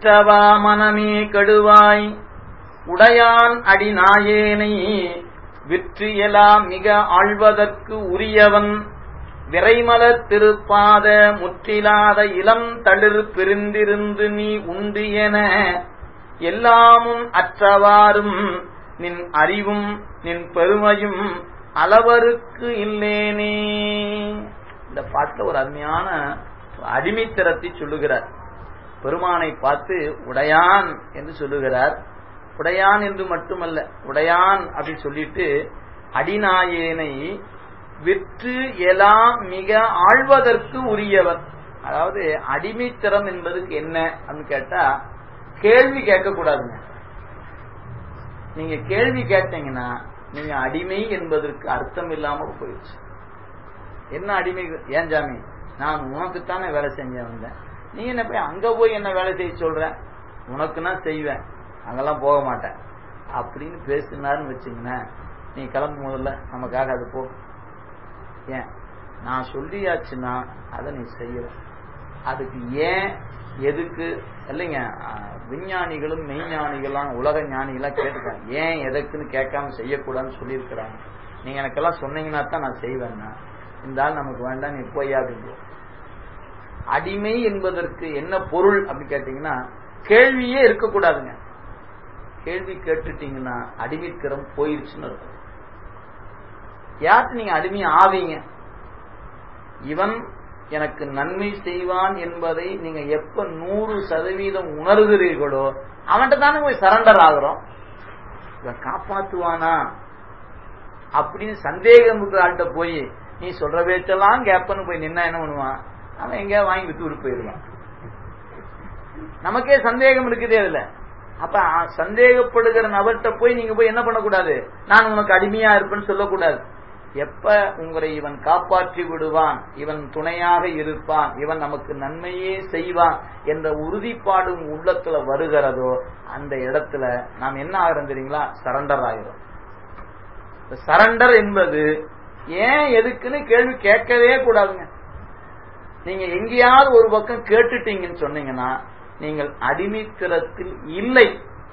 அற்றவா மனமே கெடுவாய் உடையான் அடி நாயேனை விற்று எலாம் மிக ஆழ்வதற்கு உரியவன் விரைமலர் திருப்பாத முற்றிலாத இளம் தளிர் பிரிந்திருந்து நீ உண்டு என எல்லாமும் அற்றவாறும் நின் அறிவும் நின் பெருமையும் அளவருக்கு இல்லேனே இந்த பாட்டுல ஒரு அருமையான அடிமைத்தரத்தை சொல்லுகிறார் பெருமானை பார்த்து உடையான் என்று சொல்லுகிறார் உடையான் என்று மட்டுமல்ல உடையான் அப்படின்னு சொல்லிட்டு அடிநாயேனை விற்று எலாம் மிக ஆழ்வதற்கு உரியவன் அதாவது அடிமைத்திறம் என்பதுக்கு என்ன அப்படின்னு கேட்டா கேள்வி கேட்க கூடாதுங்க நீங்க கேள்வி கேட்டீங்கன்னா நீங்க அடிமை என்பதற்கு அர்த்தம் இல்லாம போயிடுச்சு என்ன அடிமை ஏன் ஜாமி நான் உனக்குத்தானே வேலை செஞ்ச வந்தேன் நீ என்ன போய் அங்க போய் என்ன வேலை செய்ய சொல்ற உனக்குன்னா செய்வேன் அங்கெல்லாம் போக மாட்டேன் அப்படின்னு பேசினாருன்னு வச்சுங்களேன் நீ கிளம்பும் முதல்ல நமக்காக அது போ ஏன் நான் சொல்லியாச்சுன்னா அதை நீ செய்யற அதுக்கு ஏன் எதுக்கு இல்லைங்க விஞ்ஞானிகளும் மெய்ஞானிகளும் உலக ஞானிகளாம் கேட்டுக்காங்க ஏன் எதுக்குன்னு கேட்காம செய்யக்கூடாதுன்னு சொல்லியிருக்கிறாங்க நீங்க எனக்கெல்லாம் சொன்னீங்கன்னா தான் நான் செய்வேன்னா இந்த ஆள் நமக்கு வேண்டாம் நீ போய் அப்படின்னு அடிமை என்பதற்கு என்ன பொருள் அப்படின்னு கேட்டீங்கன்னா கேள்வியே இருக்கக்கூடாதுங்க கேள்வி கேட்டுட்டீங்கன்னா அடிமைத்திறம் போயிருச்சுன்னு இருக்கும் யாருக்கு நீங்க அடிமை ஆவீங்க இவன் எனக்கு நன்மை செய்வான் என்பதை நீங்க எப்ப நூறு சதவீதம் உணர்கிறீர்களோ அவன்கிட்ட தானே போய் சரண்டர் ஆகுறோம் இவன் காப்பாத்துவானா அப்படின்னு சந்தேகம் இருக்கிற போய் நீ சொல்ற பேச்செல்லாம் கேப்பன்னு போய் நின்னா என்ன பண்ணுவான் அவன் எங்க வாங்கி வித்து விட்டு போயிடுவான் நமக்கே சந்தேகம் இருக்குதே அதுல அப்ப சந்தேகப்படுகிற நபர்கிட்ட போய் நீங்க போய் என்ன பண்ணக்கூடாது நான் உனக்கு அடிமையா இருப்பேன்னு சொல்லக்கூடாது எப்ப உங்களை இவன் காப்பாற்றி விடுவான் இவன் துணையாக இருப்பான் இவன் நமக்கு நன்மையே செய்வான் என்ற உறுதிப்பாடு உள்ளத்துல வருகிறதோ அந்த இடத்துல நாம் என்ன ஆகிறோம் தெரியுங்களா சரண்டர் ஆகிறோம் சரண்டர் என்பது ஏன் எதுக்குன்னு கேள்வி கேட்கவே கூடாதுங்க நீங்க எங்கேயாவது ஒரு பக்கம் கேட்டுட்டீங்கன்னு சொன்னீங்கன்னா நீங்கள் அடிமைத்திறத்தில் இல்லை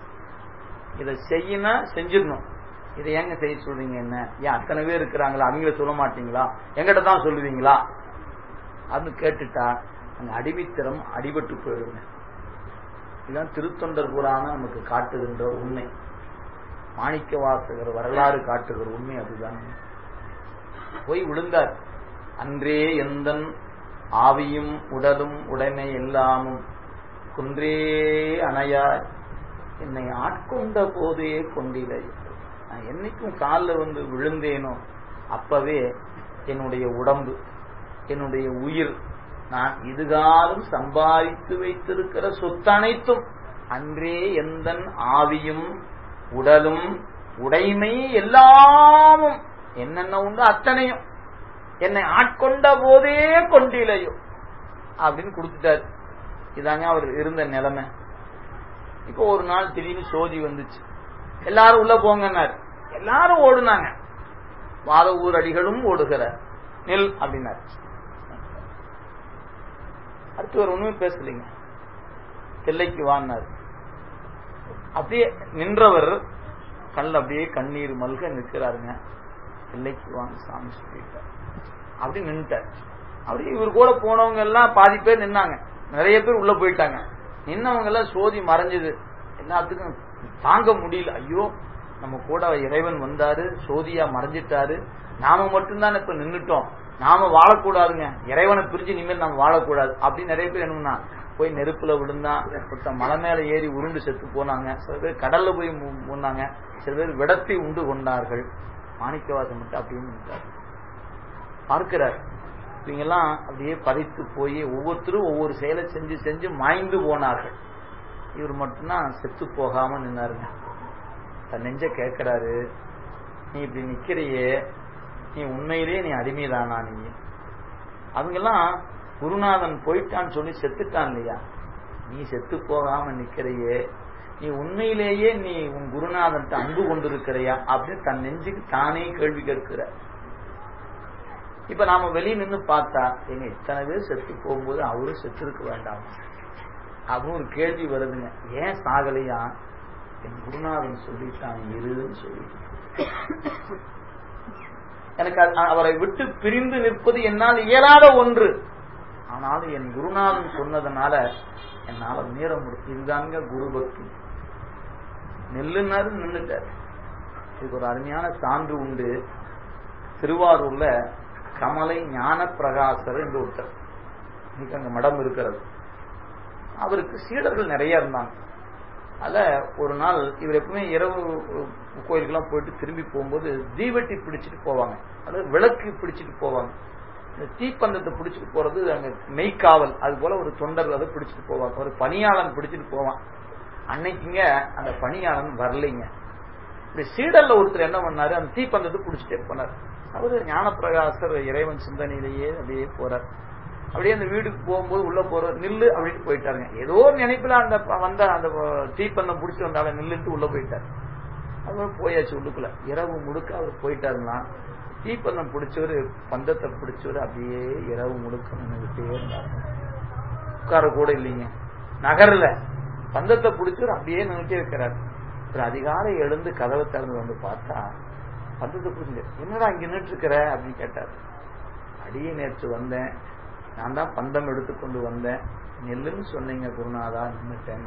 இதை செய்யணும் செஞ்சிடணும் இதை ஏங்க செய்ய சொல்றீங்க என்ன ஏன் அத்தனை பேர் இருக்கிறாங்களா அவங்கள சொல்ல மாட்டீங்களா எங்கிட்ட தான் சொல்லுவீங்களா அப்படின்னு கேட்டுட்டா அந்த அடிமைத்திறம் அடிபட்டு போயிடுங்க இதுதான் திருத்தொண்டர் புராணம் நமக்கு காட்டுகின்ற உண்மை மாணிக்க வாசகர் வரலாறு காட்டுகிற உண்மை அதுதான் போய் விழுந்தார் அன்றே எந்தன் ஆவியும் உடலும் உடைமை எல்லாமும் குன்றே அணையாய் என்னை ஆட்கொண்ட போதே கொண்டிலை நான் என்னைக்கும் காலில் வந்து விழுந்தேனோ அப்பவே என்னுடைய உடம்பு என்னுடைய உயிர் நான் இதுகாலம் சம்பாதித்து வைத்திருக்கிற சொத்து அனைத்தும் அன்றே எந்தன் ஆவியும் உடலும் உடைமை எல்லாமும் என்னென்ன உண்டு அத்தனையும் என்னை ஆட்கொண்ட போதே கொண்டிலையோ அப்படின்னு கொடுத்துட்டாரு இதாங்க அவர் இருந்த நிலைமை இப்போ ஒரு நாள் திடீர்னு சோதி வந்துச்சு எல்லாரும் உள்ள போங்கன்னாரு எல்லாரும் ஓடுனாங்க வாத ஊர் அடிகளும் ஓடுகிறார் நெல் அப்படின்னாரு அடுத்து ஒரு ஒண்ணுமே பேசலைங்க தில்லைக்கு வான்னாரு அப்படியே நின்றவர் கல் அப்படியே கண்ணீர் மல்க நிற்கிறாருங்க தில்லைக்கு வாங்க சாமி சொல்லிட்டார் அப்படி நின்றுட்டார் அப்படியே இவர் கூட போனவங்க எல்லாம் பாதி பேர் நின்னாங்க நிறைய பேர் உள்ள போயிட்டாங்க நின்னவங்க எல்லாம் சோதி மறைஞ்சது எல்லாத்துக்கும் தாங்க முடியல ஐயோ நம்ம கூட இறைவன் வந்தாரு சோதியா மறைஞ்சிட்டாரு நாம மட்டும்தான் இப்ப நின்னுட்டோம் நாம வாழக்கூடாதுங்க இறைவனை பிரிஞ்சு இனிமேல் நாம வாழக்கூடாது அப்படின்னு நிறைய பேர் என்னன்னா போய் நெருப்புல விழுந்தா ஒருத்தன் மலை மேல ஏறி உருண்டு செத்து போனாங்க சில பேர் கடல்ல போய் போனாங்க சில பேர் விடத்தை உண்டு கொண்டார்கள் மாணிக்கவாசம் மட்டும் அப்படின்னு பார்க்கிறார் இவங்கெல்லாம் அப்படியே பறித்து போய் ஒவ்வொருத்தரும் ஒவ்வொரு செயலை செஞ்சு செஞ்சு மாய்ந்து போனார்கள் இவர் மட்டும்தான் செத்து போகாம நின்னாருங்க தன் நெஞ்ச கேட்கிறாரு நீ இப்படி நிக்கிறையே நீ உண்மையிலேயே நீ அடிமைதானா நீ அவங்கெல்லாம் குருநாதன் போயிட்டான்னு சொல்லி செத்துட்டான் இல்லையா நீ செத்து போகாம நிக்கிறையே நீ உண்மையிலேயே நீ உன் குருநாதன் அன்பு கொண்டிருக்கிறையா அப்படின்னு தன் நெஞ்சுக்கு தானே கேள்வி கேட்கிற இப்ப நாம வெளியே நின்று பார்த்தா எங்க இத்தனை பேர் செத்து போகும்போது அவரும் செத்து இருக்க வேண்டாம் அப்படின்னு ஒரு கேள்வி வருதுங்க ஏன் சாகலையா என் குருநாதன் சொல்லிட்டான் இருன்னு சொல்லிட்டு எனக்கு அவரை விட்டு பிரிந்து நிற்பது என்னால் இயலாத ஒன்று ஆனாலும் என் குருநாதன் சொன்னதுனால என்னால மீற முடியும் இதுதாங்க குரு பக்தி நெல்லுனாரு நின்றுட்டார் இதுக்கு ஒரு அருமையான சான்று உண்டு திருவாரூர்ல கமலை ஞான பிரகாசர் என்று ஒருத்தர் இன்னைக்கு அங்க மடம் இருக்கிறது அவருக்கு சீடர்கள் நிறைய இருந்தாங்க அதுல ஒரு நாள் இவர் எப்பவுமே இரவு கோயிலுக்கெல்லாம் போயிட்டு திரும்பி போகும்போது தீவெட்டி பிடிச்சிட்டு போவாங்க அதாவது விளக்கு பிடிச்சிட்டு போவாங்க இந்த தீப்பந்தத்தை பிடிச்சிட்டு போறது அங்க மெய்க்காவல் அது போல ஒரு தொண்டர் அதை பிடிச்சிட்டு போவாங்க ஒரு பணியாளன் பிடிச்சிட்டு போவான் அன்னைக்குங்க அந்த பணியாளன் வரலைங்க இந்த சீடல்ல ஒருத்தர் என்ன பண்ணாரு அந்த தீப்பந்தத்தை பிடிச்சிட்டே போனார் அவரு ஞானப்பிரகாசர் இறைவன் சிந்தனையிலேயே அப்படியே போறார் அப்படியே அந்த வீட்டுக்கு போகும்போது உள்ள போற நில்லு அப்படின்னு போயிட்டாருங்க ஏதோ ஒரு நினைப்புல அந்த வந்த அந்த தீப்பந்தம் பிடிச்சி வந்தால நில்லுட்டு உள்ள போயிட்டார் அவர் போயாச்சு உள்ளுக்குள்ள இரவு முழுக்க அவர் போயிட்டாருன்னா தீப்பந்தம் பிடிச்சவரு பந்தத்தை பிடிச்சவரு அப்படியே இரவு முழுக்க நின்றுகிட்டே இருந்தார் உட்கார கூட இல்லைங்க நகர்ல பந்தத்தை பிடிச்சவர் அப்படியே நின்றுட்டே இருக்கிறார் ஒரு அதிகாலை எழுந்து கதவை திறந்து வந்து பார்த்தா பந்தத்தை பிடிச்சி என்னடா இங்க நின்று இருக்கிற அப்படின்னு கேட்டார் அடியே நேற்று வந்தேன் நான் தான் பந்தம் எடுத்துக்கொண்டு வந்தேன் நெல்லுன்னு சொன்னீங்க குருநாதா நின்றுட்டேன்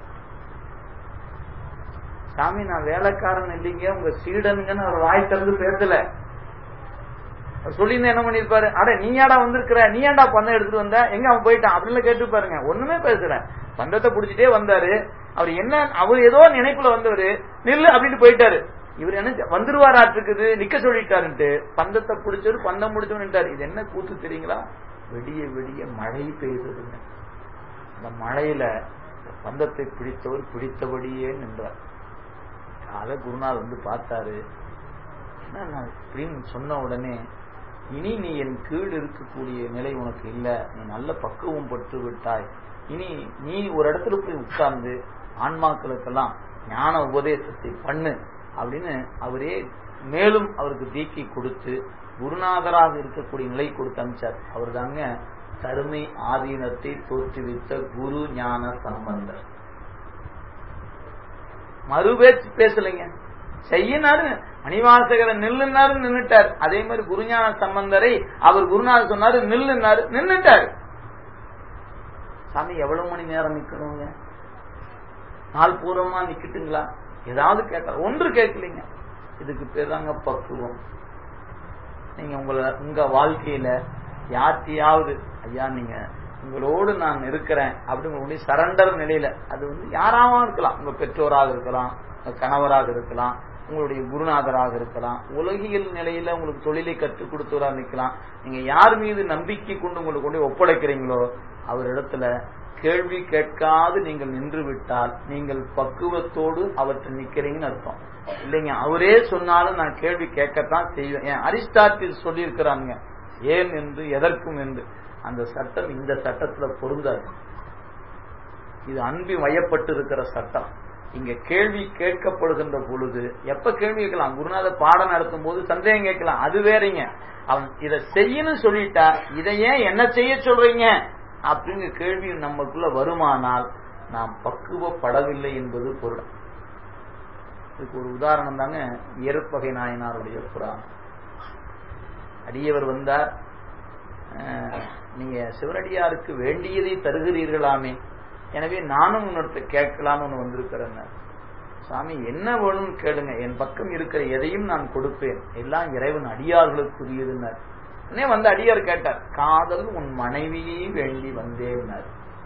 சாமி நான் வேலைக்காரன் இல்லைங்க உங்க சீடனுங்கன்னு அவர் வாய் திறந்து பேசல சொல்லியிருந்தா என்ன பண்ணிருப்பாரு அட நீ ஏடா வந்திருக்கிற நீ ஏன்டா பந்தம் எடுத்துட்டு வந்த எங்க அவன் போயிட்டான் அப்படின்னு கேட்டு பாருங்க ஒண்ணுமே பேசுறேன் பந்தத்தை பிடிச்சிட்டே வந்தாரு அவர் என்ன அவர் ஏதோ நினைப்புல வந்தவரு நில்லு அப்படின்னு போயிட்டாரு இவர் என்ன வந்துருவாராட்டுருக்குது நிக்க சொல்லிட்டாருன்ட்டு பந்தத்தை பிடிச்சவர் பந்தம் முடிச்சவன்ட்டாரு இது என்ன கூத்து தெரியுங்களா வெடிய வெடிய மழை பெய்ததுங்க அந்த மழையில பந்தத்தை பிடித்தவர் பிடித்தபடியே நின்றார் கால குருநாத் வந்து பார்த்தாரு என்ன அப்படின்னு சொன்ன உடனே இனி நீ என் கீழ் இருக்கக்கூடிய நிலை உனக்கு இல்ல நீ நல்ல பக்குவம் பட்டு விட்டாய் இனி நீ ஒரு இடத்துல போய் உட்கார்ந்து ஆன்மாக்களுக்கெல்லாம் ஞான உபதேசத்தை பண்ணு அப்படின்னு அவரே மேலும் அவருக்கு தீக்கை கொடுத்து குருநாதராக இருக்கக்கூடிய நிலை கொடுத்து அனுப்பிச்சார் அவர் தாங்க கருமை ஆதீனத்தை தோற்றுவித்த குரு ஞான சம்பந்தர் மறுபேச்சு பேசலைங்க செய்யினாரு மணிவாசகரை நில்லுனாரு நின்னுட்டார் அதே மாதிரி குருஞான சம்பந்தரை அவர் குருநாதர் சொன்னாரு நில்லுனாரு நின்னுட்டார் சாமி எவ்வளவு மணி நேரம் நிக்கணுங்க நாள் பூர்வமா நிக்கட்டுங்களா ஏதாவது கேட்கலாம் ஒன்று கேட்கலீங்க இதுக்கு பேர் தாங்க பக்குவம் நீங்க உங்களை உங்க வாழ்க்கையில யார்த்தையாவது ஐயா நீங்க உங்களோடு நான் இருக்கிறேன் அப்படிங்கிற சரண்டர் நிலையில அது வந்து யாராவும் இருக்கலாம் உங்க பெற்றோராக இருக்கலாம் உங்க கணவராக இருக்கலாம் உங்களுடைய குருநாதராக இருக்கலாம் உலகியல் நிலையில உங்களுக்கு தொழிலை கற்றுக் கொடுத்தவராக நிற்கலாம் நீங்க யார் மீது நம்பிக்கை கொண்டு உங்களுக்கு கொண்டு ஒப்படைக்கிறீங்களோ அவர் இடத்துல கேள்வி கேட்காது நீங்கள் நின்று விட்டால் நீங்கள் பக்குவத்தோடு அவற்றை நிக்கிறீங்கன்னு அர்த்தம் இல்லைங்க அவரே சொன்னாலும் நான் கேள்வி கேட்கத்தான் செய்வேன் ஏன் அரிஸ்டாட்டில் சொல்லி இருக்கிறாங்க ஏன் என்று எதற்கும் என்று அந்த சட்டம் இந்த சட்டத்துல பொருந்தாது இது அன்பி வயப்பட்டு இருக்கிற சட்டம் இங்க கேள்வி கேட்கப்படுகின்ற பொழுது எப்ப கேள்வி கேட்கலாம் குருநாத பாடம் நடத்தும் போது சந்தேகம் கேட்கலாம் அது வேறீங்க அவன் இதை செய்யணும் சொல்லிட்டா இதை ஏன் என்ன செய்ய சொல்றீங்க அப்படிங்கிற கேள்வி நமக்குள்ள வருமானால் நாம் பக்குவப்படவில்லை என்பது பொருள் இதுக்கு ஒரு உதாரணம் தாங்க இயற்பகை நாயனாருடைய புராணம் அடியவர் வந்தார் நீங்க சிவனடியாருக்கு வேண்டியதை தருகிறீர்களாமே எனவே நானும் உன்னிடத்தை கேட்கலாம்னு ஒன்று வந்திருக்கிறேன் சாமி என்ன வேணும்னு கேளுங்க என் பக்கம் இருக்கிற எதையும் நான் கொடுப்பேன் எல்லாம் இறைவன் அடியார்களுக்குரியதுன்னார் உடனே வந்து அடியார் கேட்டார் காதல் உன் மனைவியை வேண்டி வந்தேன்னார்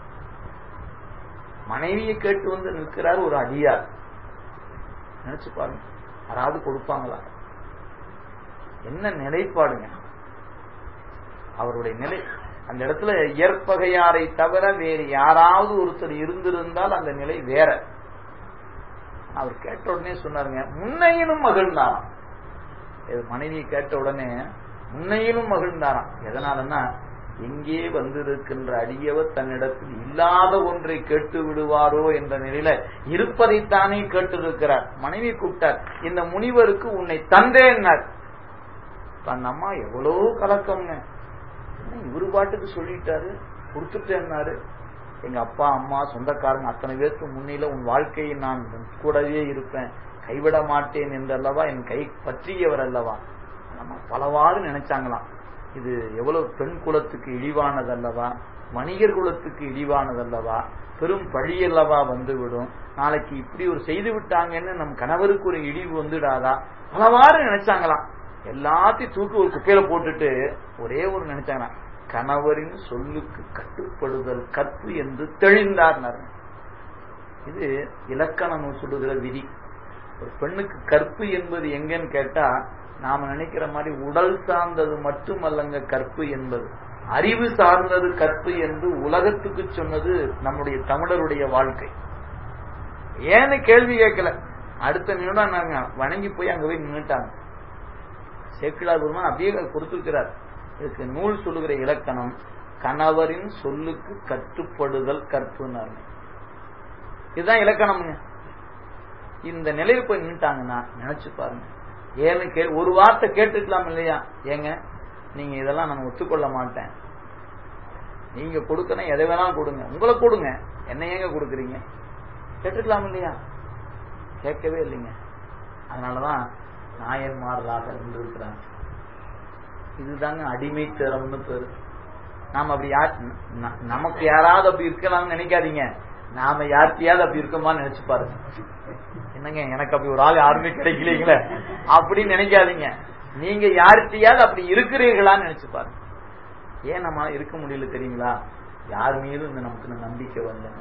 மனைவியை கேட்டு வந்து நிற்கிறார் ஒரு அடியார் நினைச்சு பாருங்க யாராவது கொடுப்பாங்களா என்ன நிலைப்பாடுங்க அவருடைய நிலை அந்த இடத்துல இயற்பகையாரை தவிர வேறு யாராவது ஒருத்தர் இருந்திருந்தால் அந்த நிலை வேற அவர் கேட்ட உடனே சொன்னாருங்க முன்னையினும் மகிழ்ந்தாராம் மனைவியை கேட்ட உடனே முன்னையிலும் மகிழ்ந்தாராம் எதனாலன்னா எங்கே வந்திருக்கின்ற அடியவர் தன்னிடத்தில் இல்லாத ஒன்றை கேட்டு விடுவாரோ என்ற நிலையில இருப்பதைத்தானே கேட்டிருக்கிறார் மனைவி கூப்பிட்டார் இந்த முனிவருக்கு உன்னை தந்தேன்னார் தன் அம்மா எவ்வளோ கலக்கம்ங்க இவரு பாட்டுக்கு சொல்லிட்டாரு கொடுத்துட்டேன்னாரு எங்க அப்பா அம்மா சொந்தக்காரங்க அத்தனை பேருக்கு முன்னில உன் வாழ்க்கையை நான் கூடவே இருப்பேன் கைவிட மாட்டேன் என்றல்லவா என் கை பற்றியவர் அல்லவா நம்ம பலவாறு நினைச்சாங்களாம் இது எவ்வளவு பெண் குலத்துக்கு இழிவானதல்லவா வணிகர் குலத்துக்கு இழிவானதல்லவா பெரும் பழியல்லவா வந்துவிடும் நாளைக்கு இப்படி ஒரு செய்து விட்டாங்கன்னு நம் கணவருக்கு ஒரு இழிவு வந்துடாதா பலவாறு நினைச்சாங்களாம் எல்லாத்தையும் தூக்கி ஒரு குப்பையில போட்டுட்டு ஒரே ஒரு நினைச்சாங்க கணவரின் சொல்லுக்கு கட்டுப்படுதல் கற்பு என்று தெளிந்தார் இது இலக்கணம் சொல்லுகிற விதி ஒரு பெண்ணுக்கு கற்பு என்பது எங்கன்னு கேட்டா நாம நினைக்கிற மாதிரி உடல் சார்ந்தது மட்டுமல்லங்க கற்பு என்பது அறிவு சார்ந்தது கற்பு என்று உலகத்துக்கு சொன்னது நம்முடைய தமிழருடைய வாழ்க்கை ஏன்னு கேள்வி கேட்கல அடுத்த நிமிடம் நாங்க வணங்கி போய் அங்க போய் நின்றுட்டாங்க சேக்கிழார் பெருமான் அப்படியே கொடுத்திருக்கிறார் இதுக்கு நூல் சொல்லுகிற இலக்கணம் கணவரின் சொல்லுக்கு கட்டுப்படுதல் கற்புனார் இதுதான் இலக்கணம்ங்க இந்த நிலையில போய் நின்ட்டாங்கன்னா நினைச்சு பாருங்க ஏன்னு கே ஒரு வார்த்தை கேட்டுக்கலாம் இல்லையா ஏங்க நீங்க இதெல்லாம் நான் ஒத்துக்கொள்ள மாட்டேன் நீங்க கொடுக்கணும் எதை வேணாலும் கொடுங்க உங்களை கொடுங்க என்ன ஏங்க கொடுக்குறீங்க கேட்டுக்கலாம் இல்லையா கேட்கவே இல்லைங்க அதனாலதான் நாயன்மார்களாக இருந்திருக்கிறாங்க இதுதாங்க அடிமைத்தரம்னு பேரு நாம அப்படி யார் நமக்கு யாராவது அப்படி இருக்கலாம்னு நினைக்காதீங்க நாம யார்த்தையாவது அப்படி இருக்கோமான்னு நினைச்சு பாருங்க என்னங்க எனக்கு அப்படி ஒரு ஆள் யாருமே கிடைக்கலீங்களே அப்படின்னு நினைக்காதீங்க நீங்க யார்கிட்டயாவது அப்படி இருக்கிறீர்களான்னு நினைச்சு பாருங்க ஏன் நம்ம இருக்க முடியல தெரியுங்களா யார் மீதும் இந்த நமக்கு இந்த நம்பிக்கை வரலங்க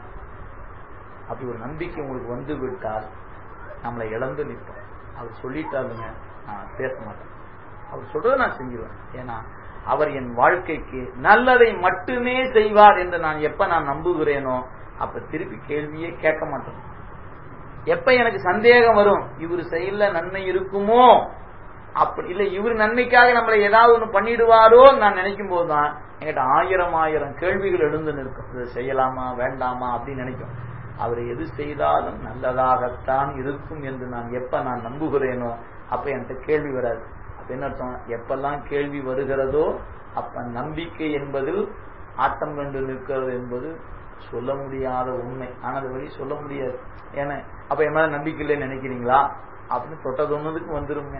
அப்படி ஒரு நம்பிக்கை உங்களுக்கு வந்து விட்டால் நம்மளை இழந்து நிற்போம் அவர் சொல்லிட்டாருங்க நான் பேச மாட்டேன் அவர் சொல்றதை நான் செஞ்சிருவேன் ஏன்னா அவர் என் வாழ்க்கைக்கு நல்லதை மட்டுமே செய்வார் என்று நான் எப்ப நான் நம்புகிறேனோ அப்ப திருப்பி கேள்வியே கேட்க மாட்டேன் எப்ப எனக்கு சந்தேகம் வரும் இவர் செயல நன்மை இருக்குமோ அப்படி இல்ல இவர் நன்மைக்காக நம்மளை ஏதாவது ஒண்ணு பண்ணிடுவாரோ நான் நினைக்கும் போதுதான் என்கிட்ட ஆயிரம் ஆயிரம் கேள்விகள் எழுந்து நிற்கும் இது செய்யலாமா வேண்டாமா அப்படின்னு நினைக்கும் அவர் எது செய்தாலும் நல்லதாகத்தான் இருக்கும் என்று நான் எப்ப நான் நம்புகிறேனோ அப்ப என்கிட்ட கேள்வி வராது அப்ப என்ன அர்த்தம் எப்பெல்லாம் கேள்வி வருகிறதோ அப்ப நம்பிக்கை என்பதில் ஆட்டம் கண்டு நிற்கிறது என்பது சொல்ல முடியாத உண்மை ஆனா அது வழி சொல்ல முடியாது ஏன்னா அப்ப என் மேல நம்பிக்கை இல்லைன்னு நினைக்கிறீங்களா அப்படின்னு தொட்டது ஒன்னதுக்கு வந்துருங்க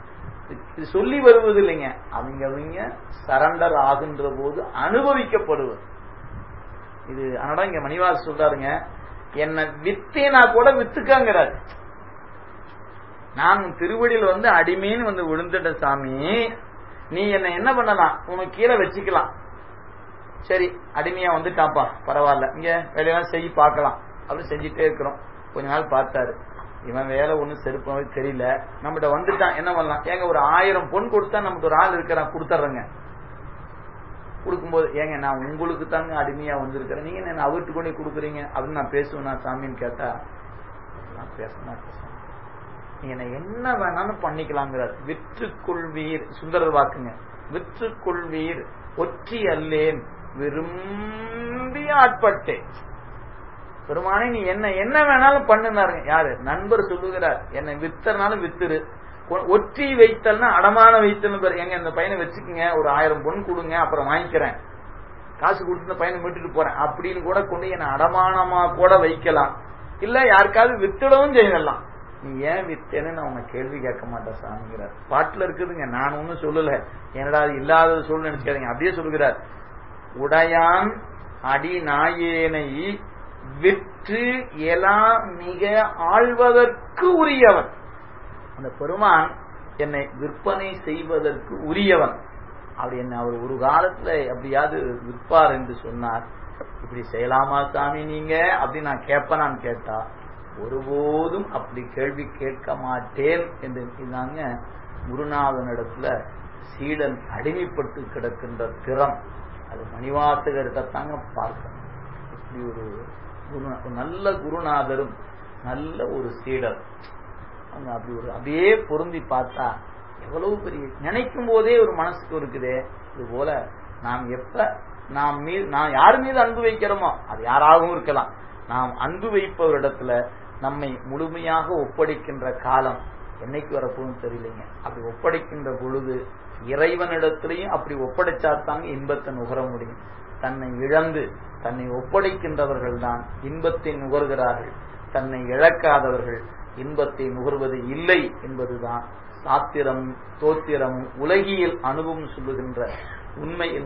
இது சொல்லி வருவது இல்லைங்க அவங்க அவங்க சரண்டர் ஆகின்ற போது அனுபவிக்கப்படுவது இது அதனால இங்க மணிவாஸ் சொல்றாருங்க என்ன வித்தேனா கூட வித்துக்காங்கிறாரு நான் திருவடியில் வந்து அடிமைன்னு வந்து விழுந்துட்ட சாமி நீ என்ன என்ன பண்ணலாம் உனக்கு கீழே வச்சுக்கலாம் சரி அடிமையா வந்துட்டாப்பா பரவாயில்ல இங்க வேலையெல்லாம் செய்ய பார்க்கலாம் அப்படின்னு செஞ்சுட்டே இருக்கிறோம் கொஞ்ச நாள் பார்த்தாரு இவன் வேலை ஒன்றும் செருப்பாவே தெரியல நம்மகிட்ட வந்துட்டான் என்ன பண்ணலாம் ஏங்க ஒரு ஆயிரம் பொன் கொடுத்தா நமக்கு ஒரு ஆள் இருக்கிறான் கொடுத்துட்றேங்க கொடுக்கும்போது ஏங்க நான் உங்களுக்கு தாங்க அடிமையா வந்திருக்கிறேன் நீங்க என்ன அவர்கிட்ட கொண்டு கொடுக்குறீங்க அப்படின்னு நான் பேசுவேன் நான் சாமின்னு கேட்டா நான் பேச மாட்டேன் நீங்க என்ன என்ன வேணாலும் பண்ணிக்கலாங்கிறார் விற்றுக்கொள்வீர் சுந்தரர் வாக்குங்க விற்றுக்கொள்வீர் ஒற்றி அல்லேன் விரும்பி ஆட்பட்டேன் பெருமானே நீ என்ன என்ன வேணாலும் பண்ணுனாருங்க யாரு நண்பர் சொல்லுகிறார் என்னை வித்தனாலும் வித்துரு ஒற்றி வைத்தல்னா அடமான வைத்தல் பேர் எங்க இந்த பையனை வச்சுக்கோங்க ஒரு ஆயிரம் பொன் கொடுங்க அப்புறம் வாங்கிக்கிறேன் காசு கொடுத்து இந்த பையனை விட்டுட்டு போறேன் அப்படின்னு கூட கொண்டு என்ன அடமானமா கூட வைக்கலாம் இல்ல யாருக்காவது வித்துடவும் செய்யலாம் நீ ஏன் வித்தேன்னு நான் உன்னை கேள்வி கேட்க மாட்டேன் சாமிங்கிறார் பாட்டுல இருக்குதுங்க நான் ஒன்னும் சொல்லல என்னடா இல்லாத சூழ்நிலை நினைச்சுக்காதீங்க அப்படியே சொல்லுகிறார் உடையான் அடி நாயேனை விற்று எலா மிக ஆழ்வதற்கு உரியவன் அந்த பெருமான் என்னை விற்பனை செய்வதற்கு உரியவன் அப்படி என்ன அவர் ஒரு காலத்துல எப்படியாவது விற்பார் என்று சொன்னார் இப்படி செய்யலாமா சாமி நீங்க அப்படி நான் கேட்பேன் கேட்டா ஒருபோதும் அப்படி கேள்வி கேட்க மாட்டேன் என்று நாங்க குருநாதனிடத்துல சீடன் அடிமைப்பட்டு கிடக்கின்ற திறம் அது மணிவாசகர்கிட்ட தாங்க பார்க்கணும் இப்படி ஒரு குரு நல்ல குருநாதரும் நல்ல ஒரு சீடர் அவங்க அப்படி ஒரு அப்படியே பொருந்தி பார்த்தா எவ்வளவு பெரிய நினைக்கும் போதே ஒரு மனசுக்கு இருக்குதே இது போல நாம் எப்ப நாம் மீது நான் யார் மீது அன்பு வைக்கிறோமோ அது யாராகவும் இருக்கலாம் நாம் அன்பு வைப்பவரிடத்துல நம்மை முழுமையாக ஒப்படைக்கின்ற காலம் என்னைக்கு வரப்போகுதுன்னு தெரியலைங்க அப்படி ஒப்படைக்கின்ற பொழுது இறைவனிடத்திலையும் அப்படி ஒப்படைச்சாத்தாங்க இன்பத்தை நுகர முடியும் தன்னை இழந்து தன்னை ஒப்படைக்கின்றவர்கள் தான் இன்பத்தை நுகர்கிறார்கள் தன்னை இழக்காதவர்கள் இன்பத்தை நுகர்வது இல்லை என்பதுதான் சாத்திரம் தோத்திரம் உலகியல் அனுபவம் சொல்லுகின்ற உண்மை